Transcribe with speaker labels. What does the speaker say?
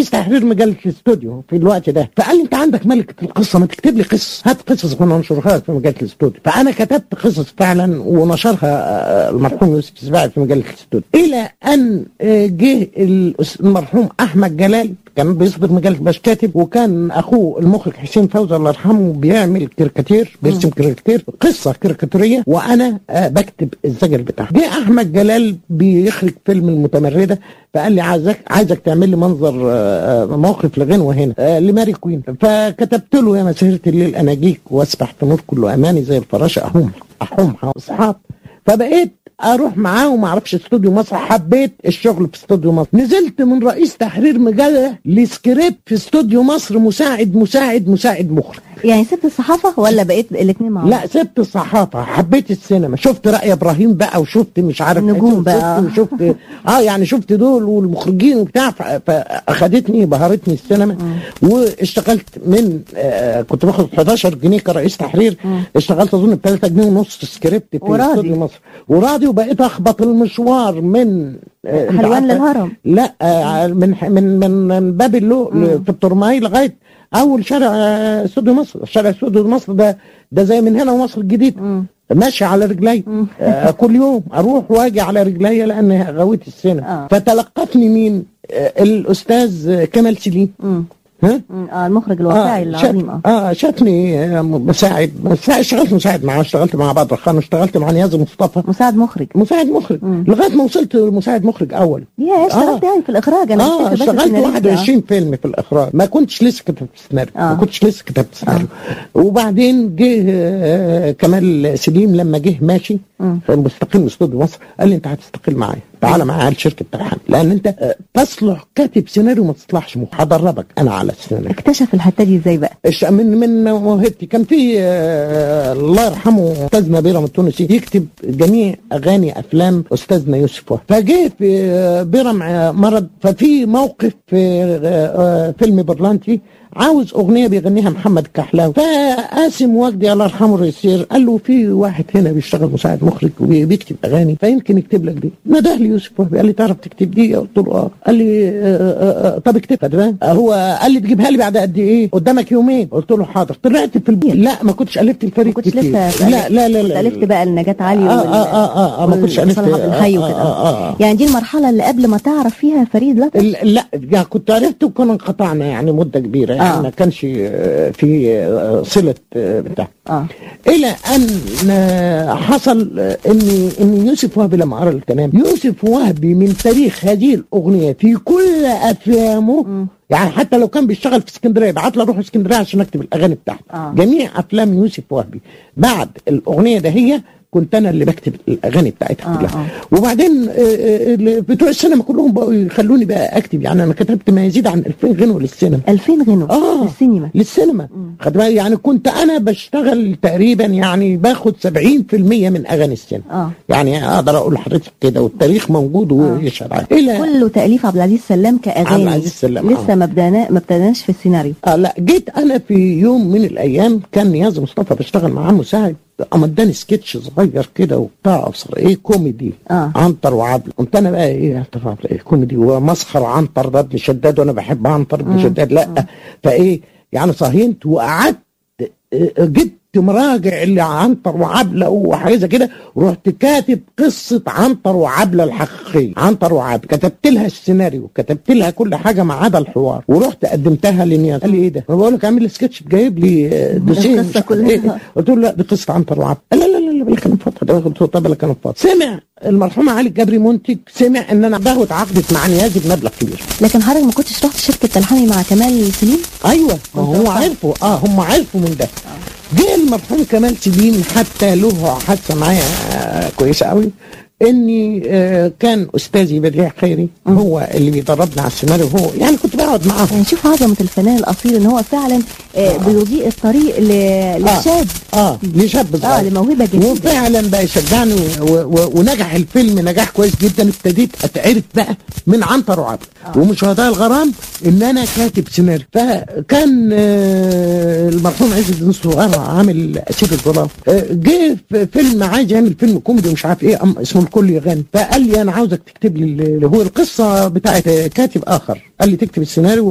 Speaker 1: رئيس تحرير مجله الاستوديو في الوقت ده فقال لي انت عندك ملكه القصه ما تكتب لي قصص هات قصص وننشرها في مجله الاستوديو فانا كتبت قصص فعلا ونشرها آه، المرحوم يوسف سباعي في مجله الاستوديو الى ان آه، جه الأس- المرحوم احمد جلال كان بيصدر مجله باش كاتب وكان اخوه المخرج حسين فوزي الله يرحمه بيعمل كاريكاتير بيرسم كاريكاتير قصه كاريكاتوريه وانا آه بكتب الزجر بتاعها جه احمد جلال بيخرج فيلم المتمرده فقال لي عايزك عايزك تعمل لي منظر آه، آه، موقف لغنوه هنا آه، لماري كوين فكتبت له يا مسيره الليل اناجيك واسبح في نور كله اماني زي الفراشه احوم احوم اصحاب فبقيت اروح معاه وما اعرفش استوديو مصر حبيت الشغل في استوديو مصر نزلت من رئيس تحرير مجله لسكريبت في استوديو مصر مساعد مساعد مساعد مخرج
Speaker 2: يعني سبت الصحافه ولا بقيت الاثنين مع بعض
Speaker 1: لا سبت الصحافه حبيت السينما شفت رأي ابراهيم بقى وشفت مش عارف
Speaker 2: النجوم
Speaker 1: شفت-
Speaker 2: بقى.
Speaker 1: وشفت اه يعني شفت دول والمخرجين وبتاع ف- فاخدتني بهرتني السينما واشتغلت من آه كنت باخد 11 جنيه كرئيس تحرير اشتغلت اظن ب 3 جنيه ونص سكريبت في
Speaker 2: وراضي.
Speaker 1: استوديو مصر وراضي وبقيت اخبط المشوار من آه أنت
Speaker 2: حلوان
Speaker 1: عارفة-
Speaker 2: للهرم.
Speaker 1: لا آه من من من, من باب اللؤلؤ في الترماي لغايه اول شارع آه، استوديو مصر شارع استوديو مصر ده ده زي من هنا ومصر الجديد ماشي على رجلي آه كل يوم اروح واجي على رجلي لان غويت السينما
Speaker 2: آه.
Speaker 1: فتلقفني مين آه الاستاذ كمال سليم
Speaker 2: مم.
Speaker 1: ها
Speaker 2: مم. اه المخرج الواقعي العظيم اه
Speaker 1: اه شافني آه، مساعد مساعد اشتغلت مساعد معاه اشتغلت مع بدر خان اشتغلت مع نيازي مصطفى
Speaker 2: مساعد مخرج
Speaker 1: مساعد مخرج لغايه ما وصلت مساعد مخرج اول
Speaker 2: يا اشتغلت
Speaker 1: آه.
Speaker 2: يعني في الاخراج انا
Speaker 1: اه
Speaker 2: بفتكر بس
Speaker 1: اشتغلت
Speaker 2: السيناريست.
Speaker 1: 21 فيلم في الاخراج ما كنتش لسه كتبت سيناريو
Speaker 2: آه.
Speaker 1: ما كنتش لسه كتبت سيناريو وبعدين جه آه، كمال سليم لما جه ماشي مستقل من استوديو مصر قال لي انت هتستقل معايا تعالى معايا لشركه ترحم لان انت آه، تصلح كاتب سيناريو ما تصلحش مخرج هدربك انا على السيناريو
Speaker 2: اكتشف الحته دي ازاي بقى
Speaker 1: الش- من من موهبتي كان في آه، الله يرحمه استاذنا بيرم التونسي يكتب جميع اغاني افلام استاذنا يوسف وهبي فجه في آه، بيرم آه، مرض ففي موقف في آه، آه، فيلم برلانتي عاوز اغنيه بيغنيها محمد كحلاوي فقاسم وجدي الله يرحمه الرئيسير قال له في واحد هنا بيشتغل مساعد مخرج وبيكتب اغاني فيمكن يكتب لك دي نده لي يوسف وهبي قال لي تعرف تكتب دي قلت له اه قال لي آه، آه، آه، طب اكتبها تمام هو قال لي تجيبها لي بعد قد ايه قدامك يومين قلت له حاضر طلعت في البيت لا ما كنتش الفت الفريق
Speaker 2: ما كنتش
Speaker 1: كتير.
Speaker 2: لسه
Speaker 1: لا لا لا
Speaker 2: كنت
Speaker 1: لا
Speaker 2: الفت بقى النجاة علي
Speaker 1: آه،
Speaker 2: وال-
Speaker 1: آه، آه، آه، ما كنتش ألفت.
Speaker 2: وصلاح عبد الحي
Speaker 1: آه،
Speaker 2: وكده
Speaker 1: آه، آه، آه.
Speaker 2: يعني دي المرحله اللي قبل ما تعرف فيها فريد لا
Speaker 1: ال- لا يعني كنت عرفت وكنا انقطعنا يعني مده كبيره يعني
Speaker 2: آه.
Speaker 1: ما كانش آه، في آه، صله آه، بتاع
Speaker 2: اه
Speaker 1: الى ان آه، حصل آه، ان ان يوسف وهبي لما قرا الكلام يوسف وهبي من تاريخ هذه الاغنيه في كل افلامه يعني حتى لو كان بيشتغل في اسكندريه بعت له اروح اسكندريه عشان اكتب الاغاني بتاعته
Speaker 2: آه.
Speaker 1: جميع افلام يوسف وهبي بعد الاغنيه ده هي كنت انا اللي بكتب الاغاني بتاعتها
Speaker 2: آه،
Speaker 1: كلها
Speaker 2: آه.
Speaker 1: وبعدين آه، آه، اللي بتوع السينما كلهم بقوا يخلوني بقى اكتب يعني انا كتبت ما يزيد عن 2000 غنوه للسينما
Speaker 2: 2000 غنوه
Speaker 1: اه
Speaker 2: السينما
Speaker 1: للسينما خد بالك يعني كنت انا بشتغل تقريبا يعني باخد 70% من اغاني السينما
Speaker 2: آه.
Speaker 1: يعني اقدر اقول لحضرتك كده والتاريخ موجود ويشهد عليه الى
Speaker 2: كله تاليف عبد العزيز سلام كاغاني
Speaker 1: عبد العزيز سلام،
Speaker 2: لسه
Speaker 1: آه.
Speaker 2: ما بدانا ما ابتدناش في السيناريو
Speaker 1: آه لا جيت انا في يوم من الايام كان نياز مصطفى بشتغل معاه مساعد قام اداني سكتش صغير كده وبتاع ابصر ايه كوميدي
Speaker 2: آه.
Speaker 1: عنتر وعبله قمت انا بقى ايه عنتر وعبله ايه كوميدي ومسخر عنتر ده ابن شداد وانا بحب عنتر ابن شداد لا فايه يعني صهينت وقعدت آه، جبت مراجع اللي عنتر وعبله وحاجه زي كده ورحت كاتب قصه عنتر وعبله الحقيقيه عنتر وعبله كتبت لها السيناريو كتبت لها كل حاجه ما عدا الحوار ورحت قدمتها لنياز قال لي ايه ده؟ انا بقول لك اعمل لي سكتش جايب لي آه، دوسين
Speaker 2: القصة
Speaker 1: مش عارف
Speaker 2: كلها.
Speaker 1: إيه. قلت له لا دي قصه عنتر وعبله قال لا لا لا لا بلا كلام فاضي ده قلت له طب بلا كلام فاضي سمع المرحوم علي الجبري منتج سمع ان انا باخد عقدت مع نيازي بمبلغ كبير
Speaker 2: لكن حضرتك ما كنتش رحت شركه تلحمي مع كمال سليم
Speaker 1: ايوه ما هو
Speaker 2: كنت
Speaker 1: عرفوا اه هم عرفوا من ده جه المرحوم كمال سليم حتى له حادثه معايا آه كويسه قوي اني آه كان استاذي بديع خيري هو اللي بيدربنا على السيناريو هو يعني كنت بقعد معاه
Speaker 2: يعني شوف عظمه الفنان الاصيل ان هو فعلا آه بيضيء الطريق ل- للشاب
Speaker 1: اه لشاب صغير
Speaker 2: اه لموهبه جديده
Speaker 1: وفعلا بقى يشجعني و- و- ونجح الفيلم نجاح كويس جدا ابتديت اتعرف بقى من عنتر وعبد ومشاهداء الغرام ان انا كاتب سيناريو فكان آه، المرحوم عز الدين الصغير عامل اسير الظلام آه، جه في فيلم عايز يعمل فيلم كوميدي ومش عارف ايه أم- اسمه الكل يغني فقال لي انا عاوزك تكتب لي ال- هو القصه بتاعت كاتب اخر قال لي تكتب السيناريو